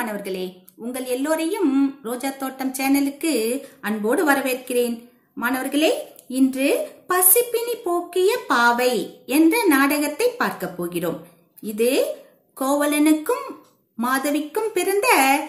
மாணவர்களே உங்கள் எல்லோரையும் ரோஜா தோட்டம் சேனலுக்கு அன்போடு வரவேற்கிறேன் மாணவர்களே இன்று பசிப்பினி போக்கிய பாவை என்ற நாடகத்தை பார்க்க போகிறோம் இது கோவலனுக்கும் மாதவிக்கும் பிறந்த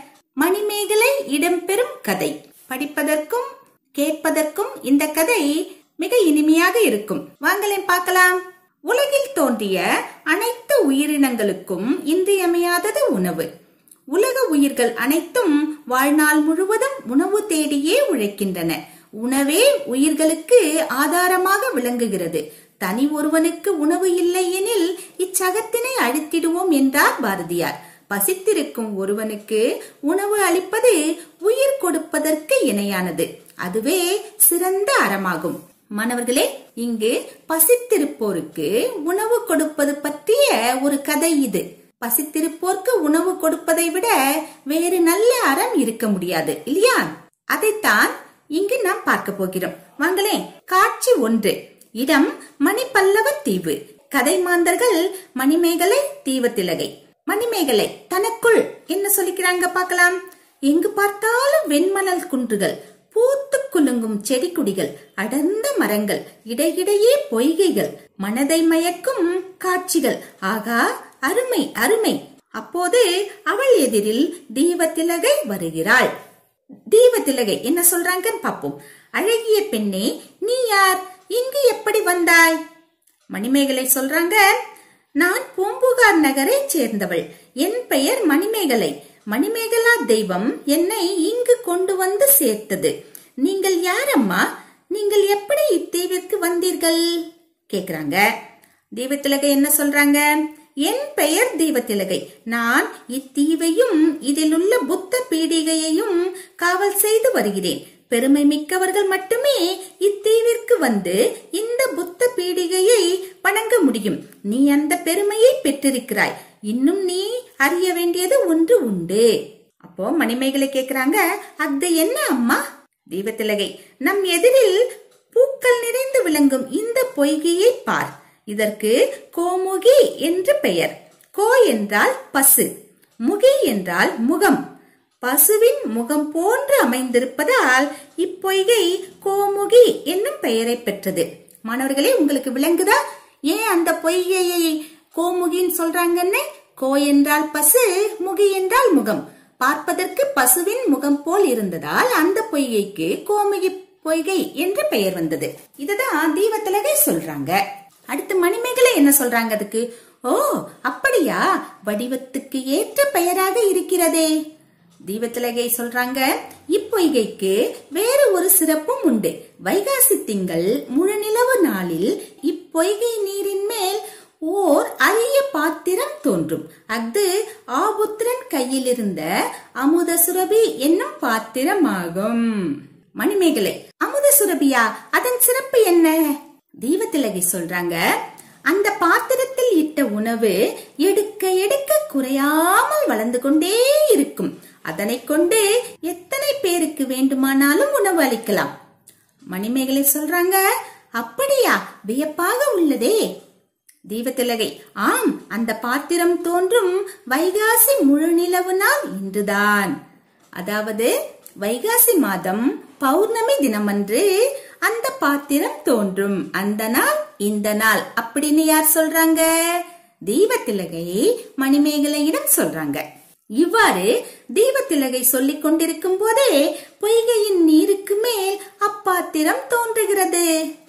மணிமேகலை இடம்பெறும் கதை படிப்பதற்கும் கேட்பதற்கும் இந்த கதை மிக இனிமையாக இருக்கும் வாங்களேன் பார்க்கலாம் உலகில் தோன்றிய அனைத்து உயிரினங்களுக்கும் இன்றியமையாதது உணவு உலக உயிர்கள் அனைத்தும் வாழ்நாள் முழுவதும் உணவு தேடியே உழைக்கின்றன உணவே உயிர்களுக்கு ஆதாரமாக விளங்குகிறது தனி ஒருவனுக்கு உணவு இல்லை எனில் இச்சகத்தினை அழித்திடுவோம் என்றார் பாரதியார் பசித்திருக்கும் ஒருவனுக்கு உணவு அளிப்பது உயிர் கொடுப்பதற்கு இணையானது அதுவே சிறந்த அறமாகும் மாணவர்களே இங்கு பசித்திருப்போருக்கு உணவு கொடுப்பது பற்றிய ஒரு கதை இது பசித்திருப்போருக்கு உணவு கொடுப்பதை விட வேறு நல்ல அறம் இருக்க முடியாது இல்லையா அதைத்தான் இங்கு நாம் பார்க்க போகிறோம் வாங்களே காட்சி ஒன்று இடம் மணிப்பல்லவ தீவு கதை மாந்தர்கள் மணிமேகலை தீவத்திலகை மணிமேகலை தனக்குள் என்ன சொல்லிக்கிறாங்க பார்க்கலாம் எங்கு பார்த்தாலும் வெண்மணல் குன்றுகள் பூத்து குலுங்கும் செடி கொடிகள் அடர்ந்த மரங்கள் இடையிடையே பொய்கைகள் மனதை மயக்கும் காட்சிகள் ஆகா அருமை அருமை அப்போது அவள் எதிரில் தீவத்திலகை வருகிறாள் தீவத்திலகை என்ன சொல்றாங்கன்னு பாப்போம் அழகிய பெண்ணே நீ யார் இங்கு எப்படி வந்தாய் மணிமேகலை சொல்றாங்க நான் பூம்புகார் நகரை சேர்ந்தவள் என் பெயர் மணிமேகலை மணிமேகலா தெய்வம் என்னை இங்கு கொண்டு வந்து சேர்த்தது நீங்கள் யாரம்மா நீங்கள் எப்படி இத்தீவிற்கு வந்தீர்கள் கேக்குறாங்க தீபத்திலகை என்ன சொல்றாங்க என் பெயர் தீபத்திலகை நான் இத்தீவையும் இதில் உள்ள புத்த பீடிகையையும் காவல் செய்து வருகிறேன் பெருமை மிக்கவர்கள் மட்டுமே இத்தீவிற்கு வந்து இந்த புத்த பீடிகையை வணங்க முடியும் நீ அந்த பெருமையை பெற்றிருக்கிறாய் இன்னும் நீ அறிய வேண்டியது ஒன்று உண்டு அப்போ மணிமேகலை கேக்குறாங்க அது என்ன அம்மா தீபத்திலகை நம் எதிரில் பூக்கள் நிறைந்து விளங்கும் இந்த பொய்கையை பார் இதற்கு கோமுகி என்று பெயர் கோ என்றால் பசு முகி என்றால் முகம் பசுவின் முகம் போன்று அமைந்திருப்பதால் இப்பொய்கை கோமுகி என்னும் பெயரை பெற்றது மாணவர்களே உங்களுக்கு விளங்குதா ஏன் அந்த பொய்கையை கோமுகின்னு சொல்றாங்கன்னு கோ என்றால் பசு முகி என்றால் முகம் பார்ப்பதற்கு பசுவின் முகம் போல் இருந்ததால் அந்த பொய்கைக்கு கோமுகி பொய்கை என்று பெயர் வந்தது இதுதான் தீபத்திலகை சொல்றாங்க அடுத்து மணிமேகலை என்ன சொல்றாங்க அதுக்கு ஓ அப்படியா வடிவத்துக்கு ஏற்ற பெயராக இருக்கிறதே தீபத்திலகை சொல்றாங்க இப்பொய்கைக்கு வேறு ஒரு சிறப்பும் உண்டு வைகாசி திங்கள் முழுநிலவு நாளில் இப்பொய்கை நீரின் மேல் ஓர் அரிய பாத்திரம் தோன்றும் அது ஆபுத்திரன் கையில் இருந்த அமுத சுரபி என்னும் பாத்திரமாகும் மணிமேகலை அமுத சுரபியா அதன் சிறப்பு என்ன தீபத்திலகை சொல்றாங்க அந்த பாத்திரத்தில் இட்ட உணவு எடுக்க எடுக்க குறையாமல் வளர்ந்து கொண்டே இருக்கும் அதனை கொண்டு எத்தனை பேருக்கு வேண்டுமானாலும் உணவு அளிக்கலாம் மணிமேகலை சொல்றாங்க அப்படியா வியப்பாக உள்ளதே தீபத்திலகை ஆம் அந்த பாத்திரம் தோன்றும் வைகாசி முழுநிலவு நாள் இன்றுதான் அதாவது வைகாசி மாதம் பௌர்ணமி தினமன்று அந்த பாத்திரம் தோன்றும் அந்த நாள் இந்த நாள் அப்படின்னு யார் சொல்றாங்க தீபத்திலகை மணிமேகலையிடம் சொல்றாங்க இவ்வாறு தீபத்திலகை சொல்லிக் கொண்டிருக்கும் போதே பொய்கையின் நீருக்கு மேல் அப்பாத்திரம் தோன்றுகிறது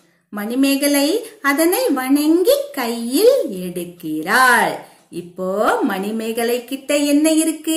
மணிமேகலை அதனை வணங்கி கையில் எடுக்கிறாள் இப்போ மணிமேகலை கிட்ட என்ன இருக்கு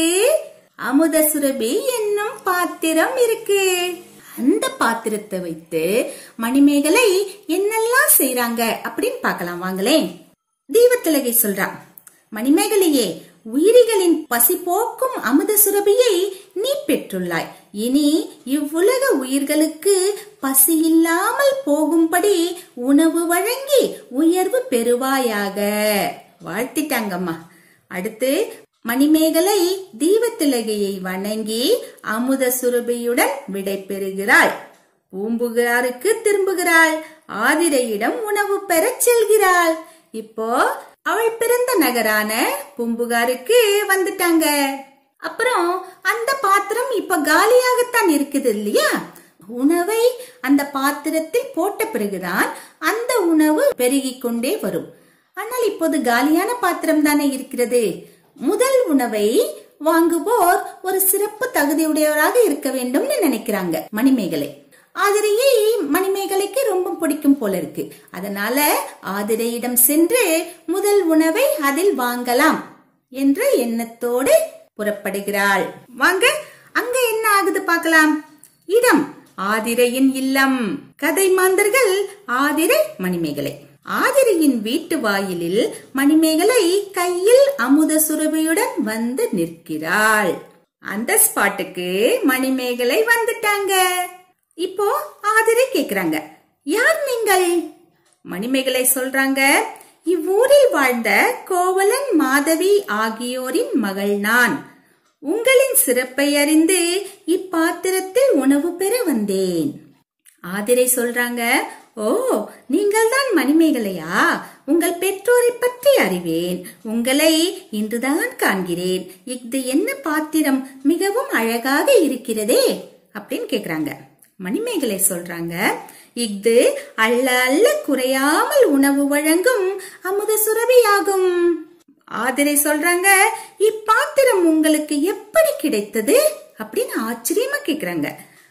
அமுத சுரபி என்னும் பாத்திரம் இருக்கு அந்த பாத்திரத்தை வைத்து மணிமேகலை என்னெல்லாம் செய்யறாங்க அப்படின்னு பார்க்கலாம் வாங்களேன் தீபத்திலகை சொல்றா மணிமேகலையே உயிரிகளின் பசி போக்கும் அமுத சுரபியை நீ பெற்றுள்ளாய் இனி இவ்வுலக உயிர்களுக்கு பசி இல்லாமல் போகும்படி உணவு வழங்கி உயர்வு பெறுவாயாக வாழ்த்திட்டாங்கம்மா அடுத்து மணிமேகலை தீபத்திலகையை வணங்கி அமுத சுரபியுடன் விடை பெறுகிறாள் பூம்புகாருக்கு திரும்புகிறாள் ஆதிரையிடம் உணவு பெறச் செல்கிறாள் இப்போ அவள் பிறந்த நகரான பூம்புகாருக்கு வந்துட்டாங்க அப்புறம் அந்த பாத்திரம் இப்ப காலியாகத்தான் இருக்குது இல்லையா உணவை அந்த பாத்திரத்தில் போட்ட பிறகுதான் அந்த உணவு பெருகிக் கொண்டே வரும் ஆனால் இப்போது காலியான பாத்திரம் தானே இருக்கிறது முதல் உணவை வாங்குவோர் ஒரு சிறப்பு தகுதியுடையவராக இருக்க வேண்டும்னு நினைக்கிறாங்க மணிமேகலை ஆதிரையை மணிமேகலைக்கு ரொம்ப பிடிக்கும் போல இருக்கு அதனால ஆதிரையிடம் சென்று முதல் உணவை அதில் வாங்கலாம் என்ற எண்ணத்தோடு புறப்படுகிறாள் வாங்க அங்க என்ன ஆகுது பார்க்கலாம் இடம் ஆதிரையின் இல்லம் கதை மாந்தர்கள் ஆதிரை மணிமேகலை ஆதிரையின் வீட்டு வாயிலில் மணிமேகலை கையில் அமுத சுரபியுடன் வந்து நிற்கிறாள் அந்த ஸ்பாட்டுக்கு மணிமேகலை வந்துட்டாங்க இப்போ ஆதிரை கேக்குறாங்க யார் நீங்கள் மணிமேகலை சொல்றாங்க இவ்வூரில் வாழ்ந்த கோவலன் மாதவி ஆகியோரின் மகள் நான் உங்களின் சிறப்பை அறிந்து இப்பாத்திரத்தில் உணவு பெற வந்தேன் ஆதிரை சொல்றாங்க ஓ நீங்கள் தான் மணிமேகலையா உங்கள் பெற்றோரை பற்றி அறிவேன் உங்களை இன்றுதான் காண்கிறேன் இது என்ன பாத்திரம் மிகவும் அழகாக இருக்கிறதே அப்படின்னு கேக்குறாங்க மணிமேகலை சொல்றாங்க இஃது அள்ள அள்ள குறையாமல் உணவு வழங்கும் அமுத சுரபியாகும் ஆதிரை சொல்றாங்க இப்பாத்திரம் உங்களுக்கு எப்படி கிடைத்தது அப்படின்னு ஆச்சரியமா கேக்குறாங்க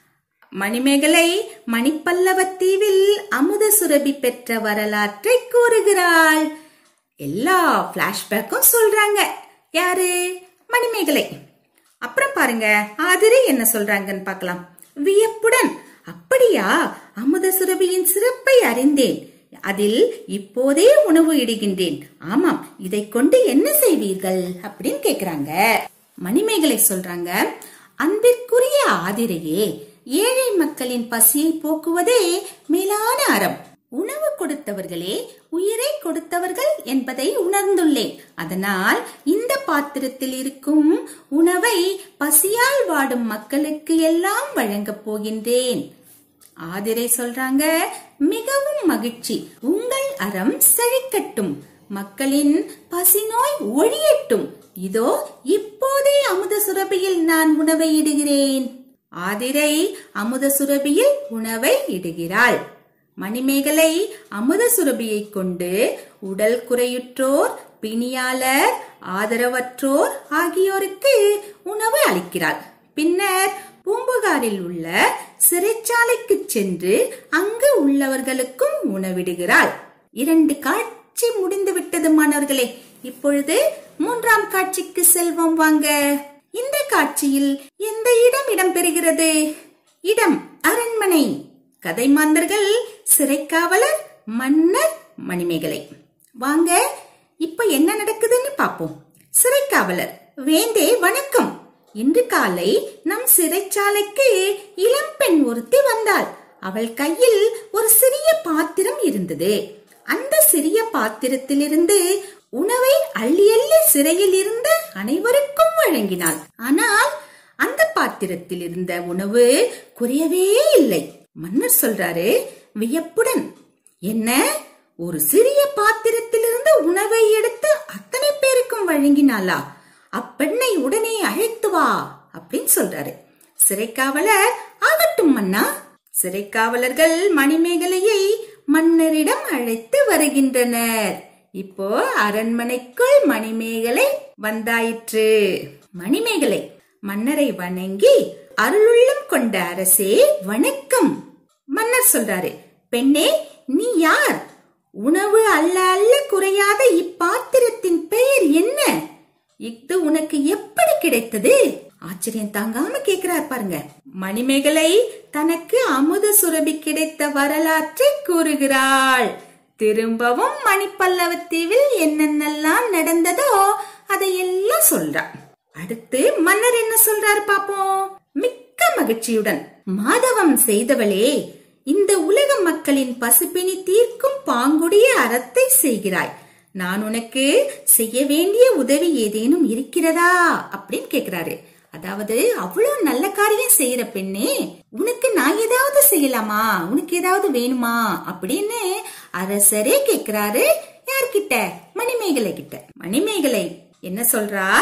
மணிமேகலை மணிப்பல்லவத்தீவில் அமுத சுரபி பெற்ற வரலாற்றை கூறுகிறாள் எல்லா பிளாஷ்பேக்கும் சொல்றாங்க யாரு மணிமேகலை அப்புறம் பாருங்க ஆதிரை என்ன சொல்றாங்கன்னு பார்க்கலாம் வியப்புடன் அப்படியா அமுத சுரபியின் சிறப்பை அறிந்தேன் அதில் இப்போதே உணவு இடுகின்றேன் ஆமாம் இதை கொண்டு என்ன செய்வீர்கள் அப்படின்னு கேக்குறாங்க மணிமேகலை சொல்றாங்க அன்பிற்குரிய ஆதிரையே ஏழை மக்களின் பசியை போக்குவதே மேலான அறம் உணவு கொடுத்தவர்களே உயிரை கொடுத்தவர்கள் என்பதை உணர்ந்துள்ளேன் அதனால் இந்த பாத்திரத்தில் இருக்கும் உணவை பசியால் வாடும் மக்களுக்கு எல்லாம் வழங்கப் போகின்றேன் ஆதிரை சொல்றாங்க மிகவும் மகிழ்ச்சி உங்கள் அறம் செழிக்கட்டும் மக்களின் பசிநோய் ஒழியட்டும் இதோ இப்போதே அமுத சுரபியில் நான் உணவை இடுகிறேன் ஆதிரை அமுத சுரபியில் உணவை இடுகிறாள் மணிமேகலை அமுத சுரபியை கொண்டு உடல் குறையுற்றோர் பிணியாளர் ஆதரவற்றோர் ஆகியோருக்கு உணவு அளிக்கிறாள் பின்னர் பூம்புகாரில் உள்ள சிறைச்சாலைக்கு சென்று அங்கு உள்ளவர்களுக்கும் உணவிடுகிறாள் இரண்டு காட்சி முடிந்து விட்டது மாணவர்களே இப்பொழுது மூன்றாம் காட்சிக்கு செல்வோம் வாங்க இந்த காட்சியில் எந்த இடம் இடம்பெறுகிறது இடம் அரண்மனை கதை மாந்தர்கள் சிறைக்காவலர் மன்னர் மணிமேகலை வாங்க இப்ப என்ன நடக்குதுன்னு பாப்போம் சிறைக்காவலர் வேந்தே வணக்கம் இன்று காலை நம் சிறைச்சாலைக்கு இளம்பெண் ஒருத்தி வந்தாள் அவள் கையில் ஒரு சிறிய பாத்திரம் இருந்தது அந்த சிறிய பாத்திரத்திலிருந்து உணவை அள்ளி அள்ளி சிறையில் இருந்த அனைவருக்கும் வழங்கினாள் ஆனால் அந்த பாத்திரத்தில் இருந்த உணவு குறையவே இல்லை மன்னர் சொல்றாரு வியப்புடன் என்ன ஒரு சிறிய பாத்திரத்திலிருந்து உணவை எடுத்து அத்தனை பேருக்கும் வழங்கினாளா அப்பெண்ணை உடனே அழைத்து வா அப்படின்னு சொல்றாரு சிறைக்காவலர் ஆகட்டும் மன்னா சிறைக்காவலர்கள் மணிமேகலையை மன்னரிடம் அழைத்து வருகின்றனர் இப்போ அரண்மனைக்குள் மணிமேகலை வந்தாயிற்று மணிமேகலை மன்னரை வணங்கி அருளுள்ளம் கொண்ட அரசே வணக்கம் மன்னர் சொல்றாரு பெண்ணே நீ யார் உணவு அல்ல அல்ல குறையாத இப்பாத்திரத்தின் பெயர் என்ன இது உனக்கு எப்படி கிடைத்தது ஆச்சரியம் தாங்காம கேக்குறார் பாருங்க மணிமேகலை தனக்கு அமுத சுரபி கிடைத்த வரலாற்றை கூறுகிறாள் திரும்பவும் மணிப்பல்லவத்தீவில் என்னென்னலாம் நடந்ததோ அதையெல்லாம் சொல்றா அடுத்து மன்னர் என்ன சொல்றாரு பாப்போம் மிக்க மகிழ்ச்சியுடன் மாதவம் செய்தவளே இந்த உலக மக்களின் பசுப்பினி தீர்க்கும் பாங்குடைய அறத்தை செய்கிறாய் நான் உனக்கு செய்ய வேண்டிய உதவி ஏதேனும் இருக்கிறதா அப்படின்னு கேக்குறாரு அதாவது அவ்வளவு நல்ல காரியம் செய்யற பெண்ணே உனக்கு நான் ஏதாவது செய்யலாமா உனக்கு ஏதாவது வேணுமா அப்படின்னு அரசரே கேக்குறாரு யார்கிட்ட மணிமேகலை கிட்ட மணிமேகலை என்ன சொல்றா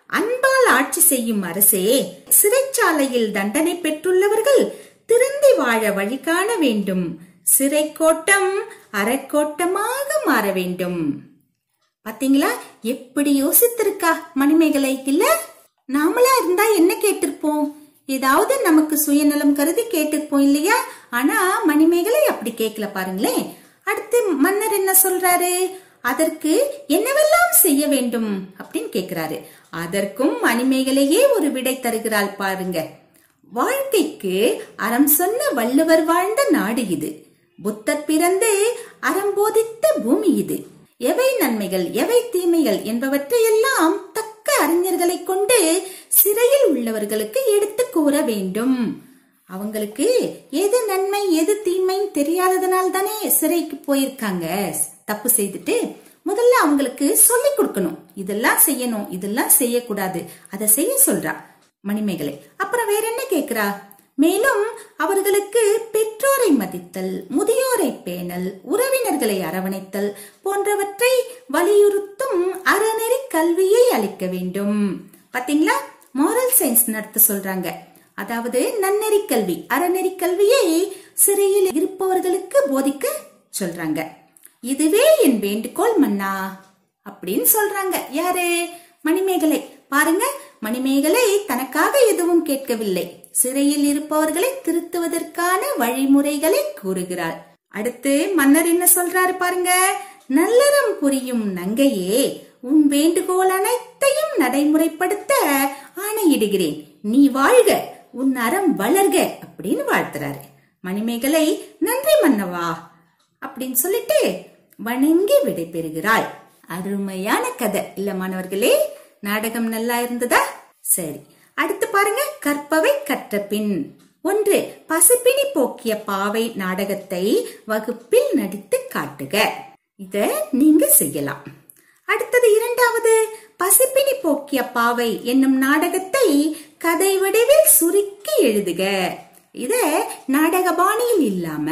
அன்பால் ஆட்சி செய்யும் அரசே சிறைச்சாலையில் தண்டனை பெற்றுள்ளவர்கள் திருந்தி வாழ வழி காண வேண்டும் சிறை கோட்டம் அறக்கோட்டமாக மாற வேண்டும் பாத்தீங்களா எப்படி யோசித்திருக்கா மணிமேகலை இல்ல நாமளா இருந்தா என்ன கேட்டிருப்போம் ஏதாவது நமக்கு சுயநலம் கருதி கேட்டிருப்போம் இல்லையா ஆனா மணிமேகலை அப்படி கேட்கல பாருங்களேன் அடுத்து மன்னர் என்ன சொல்றாரு அதற்கு என்னவெல்லாம் செய்ய வேண்டும் அப்படின்னு கேக்குறாரு அதற்கும் மணிமேகலையே ஒரு விடை தருகிறாள் பாருங்க வாழ்க்கைக்கு அறம் சொன்ன வள்ளுவர் வாழ்ந்த நாடு இது புத்தர் பிறந்து அறம் போதித்த பூமி இது எவை நன்மைகள் எவை தீமைகள் என்பவற்றை எல்லாம் தக்க அறிஞர்களை கொண்டு சிறையில் உள்ளவர்களுக்கு எடுத்து கூற வேண்டும் அவங்களுக்கு எது நன்மை எது தீமைன்னு தெரியாததுனால தானே சிறைக்கு போயிருக்காங்க தப்பு செய்துட்டு முதல்ல அவங்களுக்கு சொல்லி கொடுக்கணும் இதெல்லாம் செய்யணும் இதெல்லாம் செய்யக்கூடாது அதை செய்ய சொல்றா மணிமேகலை அப்புறம் வேற என்ன கேக்குறா மேலும் அவர்களுக்கு பெற்றோரை மதித்தல் முதியோரை பேணல் உறவினர்களை அரவணைத்தல் போன்றவற்றை வலியுறுத்தும் அறநெறி கல்வியை அளிக்க வேண்டும் பாத்தீங்களா மாரல் சயின்ஸ் நடத்த சொல்றாங்க அதாவது நன்னெறி கல்வி அறநெறி கல்வியை சிறையில் இருப்பவர்களுக்கு போதிக்க சொல்றாங்க இதுவே என் வேண்டுகோள் மன்னா அப்படின்னு சொல்றாங்க யாரு மணிமேகலை பாருங்க மணிமேகலை தனக்காக எதுவும் கேட்கவில்லை சிறையில் இருப்பவர்களை திருத்துவதற்கான வழிமுறைகளை கூறுகிறாள் அடுத்து மன்னர் என்ன சொல்றாரு பாருங்க நல்லறம் புரியும் நங்கையே உன் வேண்டுகோள் அனைத்தையும் நடைமுறைப்படுத்த ஆணையிடுகிறேன் நீ வாழ்க உன் அறம் வளர்க அப்படின்னு வாழ்த்துறாரு மணிமேகலை நன்றி மன்னவா அப்படின்னு சொல்லிட்டு வணங்கி விடை பெறுகிறாள் அருமையான கதை இல்ல மாணவர்களே நாடகம் நல்லா இருந்ததா சரி அடுத்து பாருங்க கற்பவை கற்ற பின் ஒன்று பசுப்பினி போக்கிய பாவை நாடகத்தை வகுப்பில் நடித்து காட்டுக இத நீங்க செய்யலாம் அடுத்தது இரண்டாவது பசிப்பினி போக்கிய பாவை என்னும் நாடகத்தை கதை வடிவில் சுருக்கி எழுதுக இத நாடக பாணியில் இல்லாம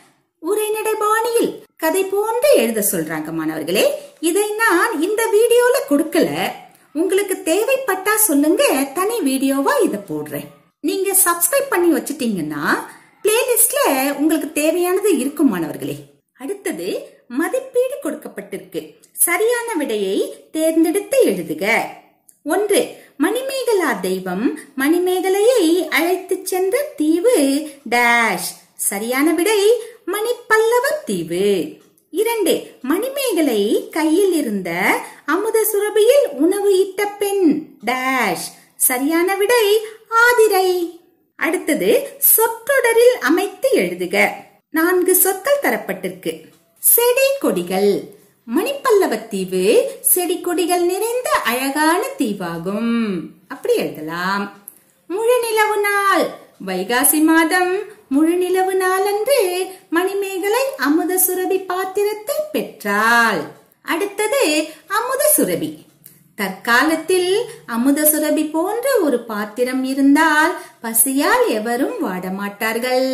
உரைநடை பாணியில் கதை போன்று எழுத சொல்றாங்க மாணவர்களே இதை நான் இந்த வீடியோல கொடுக்கல உங்களுக்கு தேவைப்பட்டா சொல்லுங்க தனி வீடியோவா இத போடுறேன் நீங்க சப்ஸ்கிரைப் பண்ணி வச்சிட்டீங்கன்னா பிளேலிஸ்ட்ல உங்களுக்கு தேவையானது இருக்கும் மாணவர்களே அடுத்தது மதிப்பீடு கொடுக்கப்பட்டிருக்கு சரியான விடையை தேர்ந்தெடுத்து எழுதுக ஒன்று மணிமேகலா தெய்வம் மணிமேகலையை அழைத்து சென்ற தீவு டேஷ் சரியான விடை மணிப்பல்லவ தீவு இரண்டு மணிமேகலை கையில் இருந்த அமுத சுரபியில் உணவு இட்ட பெண் டேஷ் சரியான விடை ஆதிரை அடுத்தது சொற்றொடரில் அமைத்து எழுதுக நான்கு சொற்கள் தரப்பட்டிருக்கு செடி கொடிகள் மணிப்பல்லவத்தீவு செடி கொடிகள் நிறைந்த அழகான தீவாகும் அப்படி எழுதலாம் முழு நிலவு நாள் வைகாசி மாதம் முழு நிலவு நாளன்று மணிமேகலை அமுத சுரபி பாத்திரத்தை பெற்றாள் அடுத்தது அமுத சுரபி தற்காலத்தில் அமுத சுரபி போன்ற ஒரு பாத்திரம் இருந்தால் பசியால் எவரும் வாடமாட்டார்கள்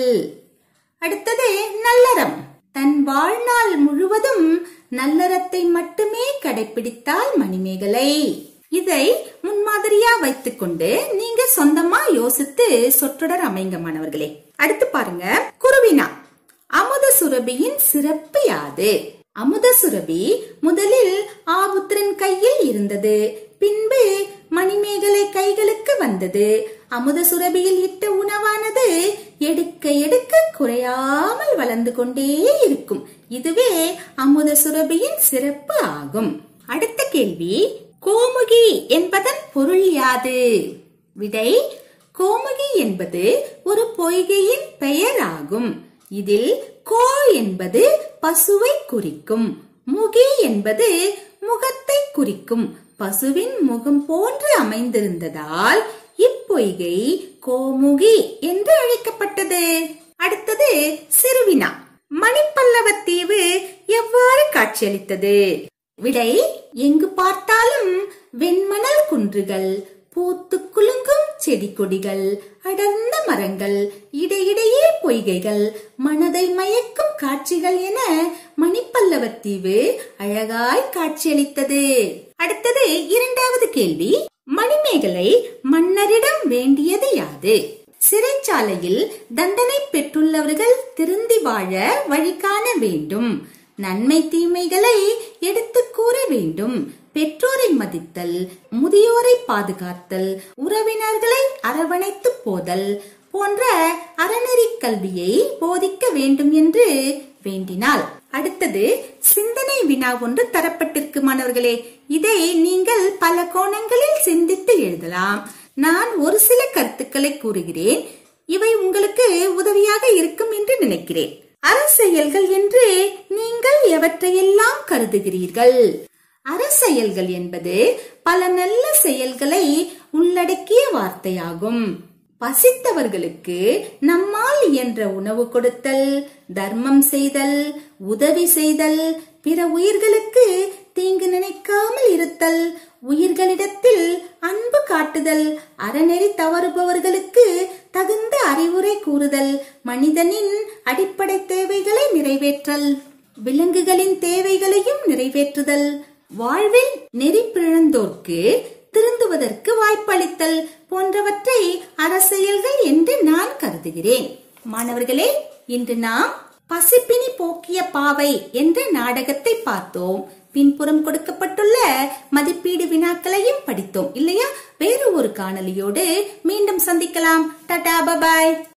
அடுத்தது நல்லறம் தன் வாழ்நாள் முழுவதும் நல்லறத்தை மட்டுமே கடைபிடித்தால் மணிமேகலை இதை முன்மாதிரியா வைத்துக்கொண்டு நீங்க சொந்தமா யோசித்து சொற்றொடர் அமைங்க மாணவர்களே அடுத்து பாருங்க குருவினா அமுத சுரபியின் சிறப்பு யாது அமுத சுரபி முதலில் ஆபுத்திரன் கையில் இருந்தது பின்பு மணிமேகலை கைகளுக்கு வந்தது அமுத சுரபியில் இட்ட உணவானது எடுக்க எடுக்க குறையாமல் வளர்ந்து கொண்டே இருக்கும் இதுவே அமுத சுரபியின் சிறப்பு ஆகும் அடுத்த கேள்வி கோமுகி என்பதன் பொருள் யாது விடை கோமுகி என்பது ஒரு பொய்கையின் பெயர் ஆகும் இதில் கோ என்பது பசுவை குறிக்கும் முகி என்பது முகத்தை குறிக்கும் பசுவின் முகம் போன்று அமைந்திருந்ததால் இப்பொய்கை கோமுகி என்று அழைக்கப்பட்டது அடுத்தது சிறுவினா மணிப்பல்லவத்தீவு எவ்வாறு காட்சியளித்தது விடை எங்கு பார்த்தாலும் வெண்மணல் குன்றுகள் பூத்து குலுங்கும் செடி கொடிகள் அடர்ந்த மரங்கள் இடையிடையே பொய்கைகள் மனதை மயக்கும் காட்சிகள் என மணிப்பல்லவத்தீவு அழகாய் காட்சியளித்தது அடுத்தது இரண்டாவது கேள்வி மணிமேகலை மன்னரிடம் வேண்டியது யாது சிறைச்சாலையில் தண்டனை பெற்றுள்ளவர்கள் திருந்தி வாழ வழி காண வேண்டும் நன்மை தீமைகளை எடுத்து கூற வேண்டும் பெற்றோரை மதித்தல் முதியோரை பாதுகாத்தல் உறவினர்களை அரவணைத்து போதல் போன்ற அறநெறி கல்வியை போதிக்க வேண்டும் என்று வேண்டினாள் அடுத்தது சிந்தனை வினா ஒன்று தரப்பட்டிருக்கு மாணவர்களே இதை நீங்கள் பல கோணங்களில் சிந்தித்து எழுதலாம் நான் ஒரு சில கருத்துக்களை கூறுகிறேன் இவை உங்களுக்கு உதவியாக இருக்கும் என்று நினைக்கிறேன் அரசியல்கள் என்று நீங்கள் எவற்றையெல்லாம் கருதுகிறீர்கள் அரசியல்கள் என்பது பல நல்ல செயல்களை உள்ளடக்கிய வார்த்தையாகும் பசித்தவர்களுக்கு நம்மால் இயன்ற உணவு கொடுத்தல் தர்மம் செய்தல் உதவி செய்தல் பிற உயிர்களுக்கு தீங்கு நினைக்காமல் இருத்தல் உயிர்களிடத்தில் அன்பு காட்டுதல் அறநெறி தவறுபவர்களுக்கு தகுந்த அறிவுரை கூறுதல் மனிதனின் அடிப்படை தேவைகளை நிறைவேற்றல் விலங்குகளின் தேவைகளையும் நிறைவேற்றுதல் வாழ்வில் நெறி பிறந்தோர்க்கு திருந்துவதற்கு வாய்ப்பளித்தல் போன்றவற்றை அரசியல்கள் என்று நான் கருதுகிறேன் மாணவர்களே இன்று நாம் பசிப்பினி போக்கிய பாவை என்ற நாடகத்தை பார்த்தோம் பின்புறம் கொடுக்கப்பட்டுள்ள மதிப்பீடு வினாக்களையும் படித்தோம் இல்லையா வேறு ஒரு காணொலியோடு மீண்டும் சந்திக்கலாம் டாடா பபாய்